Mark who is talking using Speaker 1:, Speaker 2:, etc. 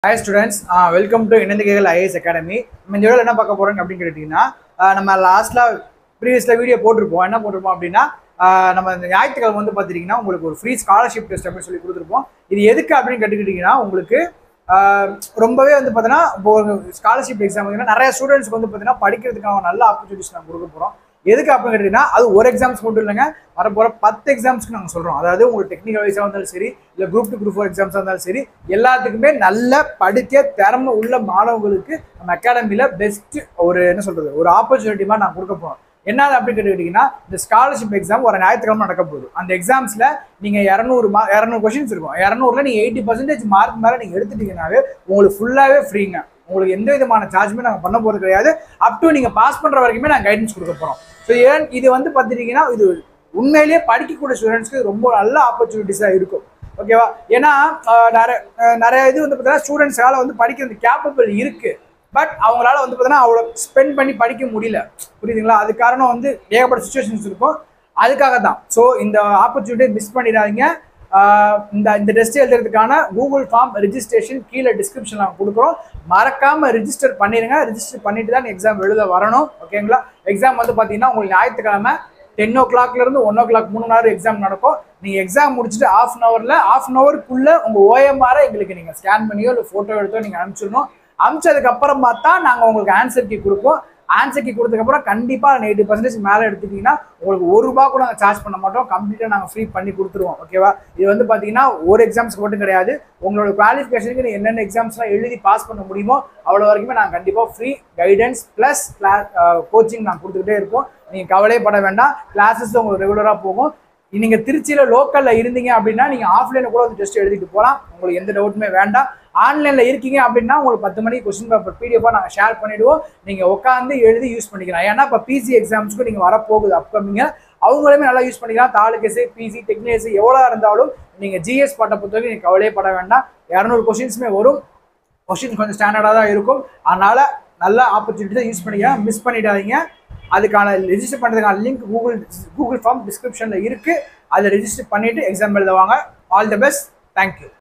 Speaker 1: hi students welcome to இணைந்து கேகல் IAS academy நம்ம இந்த வீடியோவில் என்ன பார்க்க போகிறோம் அப்படின்னு கேட்டிங்கன்னா ஆஹ் நம்ம லாஸ்ட்டில் ப்ரீவியஸில் வீடியோ போட்டிருப்போம் என்ன போட்டிருப்போம் அப்படின்னா ஆஹ் நம்ம இந்த ஞாயிற்றுக்கிழமை வந்து பார்த்துட்டிங்கன்னா உங்களுக்கு ஒரு ஃப்ரீ ஸ்காலர்ஷிப் டெஸ்ட் அப்படின்னு சொல்லி கொடுத்துருப்போம் இது எதுக்கு அப்படின்னு கேட்டுக்கிட்டிங்கன்னா உங்களுக்கு ஆஹ் ரொம்பவே வந்து பார்த்தீங்கன்னா இப்போ ஒரு ஸ்காலர்ஷிப் எக்ஸாம் பார்த்தீங்கன்னா நிறைய ஸ்டூடெண்ட்ஸ்க்கு வந்து பார்த்தீங்கன்னா படிக்கிறதுக்கான நல்ல ஆப்பர்ச்சுனிட்டிஸ் நான் கொடுக்க போகிறோம் எதுக்கு அப்படின்னு கேட்டிங்கன்னா அது ஒரு எக்ஸாம்ஸ் மட்டும் இல்லைங்க வரப்போகிற பத்து எக்ஸாம்ஸ்க்கு நாங்கள் சொல்கிறோம் அதாவது உங்களுக்கு டெக்னிக்கல் வைஸாக இருந்தாலும் சரி இல்லை குரூப் டூ குரூப் ஃபோர் எக்ஸாம்ஸாக இருந்தாலும் சரி எல்லாத்துக்குமே நல்ல படிக்க திறமை உள்ள மாணவர்களுக்கு நம்ம அகாடமியில் பெஸ்ட் ஒரு என்ன சொல்கிறது ஒரு ஆப்பர்ச்சுனிட்டி மாதிரி நான் கொடுக்க போகிறோம் என்னது அப்படின்னு கேட்டுக்கிட்டிங்கன்னா இந்த ஸ்காலர்ஷிப் எக்ஸாம் ஒரு ஞாயிற்றுக்கிழமை நடக்க போகுது அந்த எக்ஸாம்ஸில் நீங்கள் இரநூறு மா இரநூறு கொஷின்ஸ் இருக்கும் இரநூறுல நீங்கள் எயிட்டி பர்சன்டேஜ் மார்க் மேலே நீங்கள் எடுத்துட்டீங்கன்னாவே உங்களுக்கு ஃபுல்லாகவே ஃப்ரீங்க உங்களுக்கு எந்த விதமான சார்ஜுமே நாங்கள் பண்ண போகிறது கிடையாது அப் டு நீங்கள் பாஸ் பண்ணுற வரைக்குமே நாங்கள் கைடன்ஸ் கொடுக்க போகிறோம் ஸோ ஏன் இது வந்து பார்த்துட்டீங்கன்னா இது உண்மையிலேயே படிக்கக்கூடிய ஸ்டூடெண்ட்ஸ்க்கு ரொம்ப நல்ல ஆப்பர்ச்சுனிட்டிஸாக இருக்கும் ஓகேவா ஏன்னா ஆஹ், நிறைய ஆஹ், நிறைய இது வந்து பார்த்தீங்கன்னா ஸ்டூடெண்ட்ஸால வந்து படிக்கிறது கேப்பபிள் இருக்கு பட் அவங்களால வந்து பார்த்தீங்கன்னா அவ்வளோ ஸ்பெண்ட் பண்ணி படிக்க முடியல புரியுதுங்களா அது காரணம் வந்து ஏகப்பட்ட சுச்சுவேஷன்ஸ் இருக்கும் அதுக்காக தான் ஸோ இந்த ஆப்பர்ச்சுனிட்டியை மிஸ் பண்ணிடாதீங்க ஆஹ் இந்த இந்த டெஸ்ட் எழுதுறதுக்கான கூகுள் ஃபார்ம் ரெஜிஸ்ட்ரேஷன் கீழே டிஸ்கிரிப்ஷன் நாங்கள் கொடுக்குறோம் மறக்காம ரிஜிஸ்டர் பண்ணிடுங்க ரிஜிஸ்டர் பண்ணிட்டு தான் எக்ஸாம் எழுத வரணும் ஓகேங்களா எக்ஸாம் வந்து பார்த்தீங்கன்னா உங்களுக்கு ஞாயிற்றுக்கிழமை டென் ஓ கிளாக்ல இருந்து ஒன் ஓ கிளாக் மூணு மணி நேரம் எக்ஸாம் நடக்கும் நீங்க எக்ஸாம் முடிச்சுட்டு ஆஃப் அன் ஹவர்ல ஆஃப் அன் ஹவருக்குள்ள உங்க ஓஎம்ஆரை எங்களுக்கு நீங்க ஸ்கேன் பண்ணியோ இல்லை போட்டோ எடுத்தோ நீங்க அனுப்பிச்சிடணும் அனுப்பிச்சதுக்கு அப்புறமா தான் நாங்க உங்களுக்கு ஆன்சர் கீ கொடுப்போம் ஆன்சர் கீ கொடுத்ததுக்கப்புறம் கண்டிப்பாக எயிட்டி பர்சன்டேஜ் மேலே எடுத்துட்டீங்கன்னா உங்களுக்கு ஒரு ரூபா கூட நாங்கள் சார்ஜ் பண்ண மாட்டோம் கம்ப்ளீட்டாக நாங்கள் ஃப்ரீ பண்ணி கொடுத்துருவோம் ஓகேவா இது வந்து பார்த்தீங்கன்னா ஒரு எக்ஸாம்ஸ்க்கு மட்டும் கிடையாது உங்களோட குவாலிஃபிகேஷனுக்கு நீ என்னென்ன எக்ஸாம்ஸ்லாம் எழுதி பாஸ் பண்ண முடியுமோ அவ்வளோ வரைக்குமே நாங்கள் கண்டிப்பாக free guidance plus class coaching நாங்கள் கொடுத்துக்கிட்டே இருப்போம் நீங்கள் கவலைப்பட வேண்டாம் கிளாஸஸ் உங்களுக்கு ரெகுலராக போகும் நீங்க திருச்சியில லோக்கல்ல இருந்தீங்க அப்படின்னா நீங்க ஆஃப்லைன்ல கூட வந்து டெஸ்ட் எழுதிட்டு போகலாம் உங்களுக்கு எந்த டவுட்டுமே வேண்டாம் ஆன்லைன்ல இருக்கீங்க அப்படின்னா உங்களுக்கு பத்து மணிக்கு கொஸ்டின் பேப்பர் பிடிஎஃபா நாங்கள் ஷேர் பண்ணிடுவோம் நீங்க உட்காந்து எழுதி யூஸ் பண்ணிக்கலாம் ஏன்னா இப்போ பிசி எக்ஸாம்ஸ்க்கு நீங்க வரப்போகுது அப்கமிங்க அவங்களுமே நல்லா யூஸ் பண்ணிக்கலாம் தாலுகேசு பிசி டெக்னிக்கல்ஸ் எவ்வளோ இருந்தாலும் நீங்க ஜிஎஸ் பாட்டை பொறுத்தவரைக்கும் நீங்க கவலையே பட வேண்டாம் இரநூறு கொஸ்டின்ஸுமே வரும் கொஸ்டின் கொஞ்சம் ஸ்டாண்டர்டாக தான் இருக்கும் அதனால நல்ல ஆப்பர்ச்சுனிட்டி தான் யூஸ் பண்ணிக்கலாம் மிஸ் பண்ணிடாதீங்க அதுக்கான ரெஜிஸ்டர் பண்ணுறதுக்கான லிங்க் கூகுள் கூகுள் ஃபார்ம் டிஸ்கிரிப்ஷனில் இருக்குது அதை ரெஜிஸ்டர் பண்ணிவிட்டு எக்ஸாம் எழுதுவாங்க ஆல் தி பெஸ்ட் தேங்க்யூ